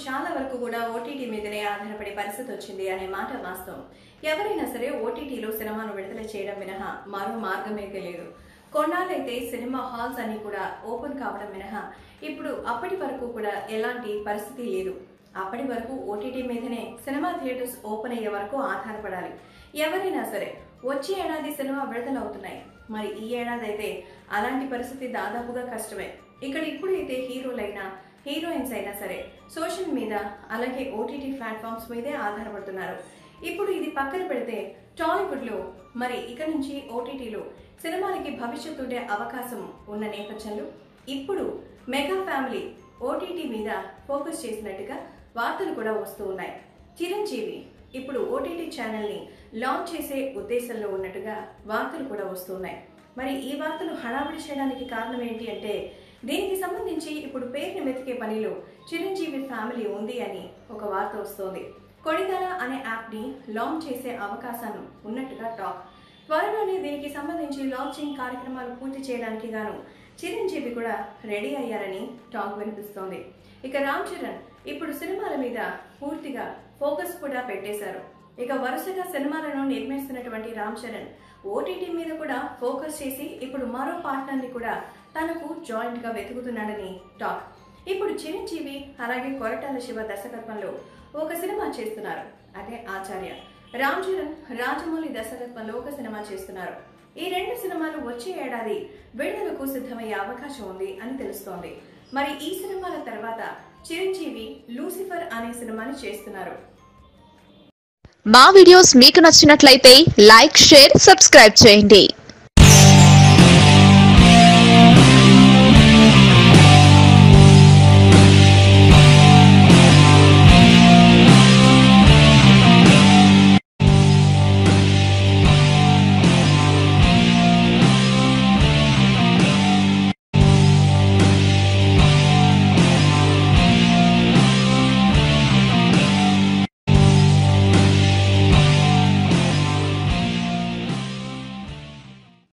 చాలా వరకు కూడా ఓటీటీ మీదనే ఆధారపడే పరిస్థితి వచ్చింది అనే మాట వాస్తవం ఎవరైనా సరే ఓటీటీలో సినిమాను విడుదల చేయడం మినహా మరో మార్గమైతే లేదు కొన్నాళ్ళైతే సినిమా హాల్స్ అన్ని కూడా ఓపెన్ కావడం మినహా ఇప్పుడు అప్పటి వరకు కూడా ఎలాంటి పరిస్థితి లేదు అప్పటి వరకు ఓటీటీ మీదనే సినిమా థియేటర్స్ ఓపెన్ అయ్యే వరకు ఆధారపడాలి ఎవరైనా సరే వచ్చే ఏడాది సినిమా విడుదలవుతున్నాయి మరి ఈ ఏడాది అయితే అలాంటి పరిస్థితి దాదాపుగా కష్టమే ఇక్కడ ఇప్పుడైతే హీరోలైనా హీరోయిన్స్ అయినా సరే సోషల్ మీద అలాగే ఓటీటీ ప్లాట్ఫామ్స్ మీదే ఆధారపడుతున్నారు ఇప్పుడు ఇది పక్కన పెడితే టాలీవుడ్లో మరి ఇక నుంచి ఓటీటీలో సినిమాలకి భవిష్యత్తు ఉండే అవకాశం ఉన్న నేపథ్యంలో ఇప్పుడు మెగా ఫ్యామిలీ ఓటీటీ మీద ఫోకస్ చేసినట్టుగా వార్తలు కూడా వస్తూ ఉన్నాయి చిరంజీవి ఇప్పుడు ఓటీటీ ఛానల్ని లాంచ్ చేసే ఉద్దేశంలో ఉన్నట్టుగా వార్తలు కూడా వస్తున్నాయి మరి ఈ వార్తలు హడావిడి చేయడానికి కారణం ఏంటి అంటే దీనికి సంబంధించి ఇప్పుడు పేరుని వెతికే పనిలో చిరంజీవి ఫ్యామిలీ ఉంది అని ఒక వార్త వస్తోంది కొడిదల అనే యాప్ని లాంచ్ చేసే అవకాశం ఉన్నట్టుగా టాక్ త్వరలోనే దీనికి సంబంధించి లాంచింగ్ కార్యక్రమాలు పూర్తి చేయడానికి గాను చిరంజీవి కూడా రెడీ అయ్యారని టాక్ వినిపిస్తోంది ఇక రామ్ చరణ్ ఇప్పుడు సినిమాల మీద పూర్తిగా ఫోకస్ కూడా పెట్టేశారు ఇక వరుసగా సినిమాలను నిర్మిస్తున్నటువంటి రామ్ చరణ్ ఓటీటీ మీద కూడా ఫోకస్ చేసి ఇప్పుడు మరో పార్ట్నర్ని కూడా తనకు జాయింట్ గా వెతుకుతున్నాడని టాక్ ఇప్పుడు చిరంజీవి అలాగే కొరటాల శివ దర్శకత్వంలో ఒక సినిమా చేస్తున్నారు అదే ఆచార్య రామ్ చరణ్ రాజమౌళి దర్శకత్వంలో ఒక సినిమా చేస్తున్నారు ఈ రెండు సినిమాలు వచ్చే ఏడాది విడుదలకు సిద్ధమయ్యే అవకాశం ఉంది అని తెలుస్తోంది మరి ఈ సినిమాల తర్వాత చిరంజీవి లూసిఫర్ అనే సినిమాని చేస్తున్నారు మా వీడియోస్ మీకు నచ్చినట్లయితే లైక్ షేర్ సబ్స్క్రైబ్ చేయండి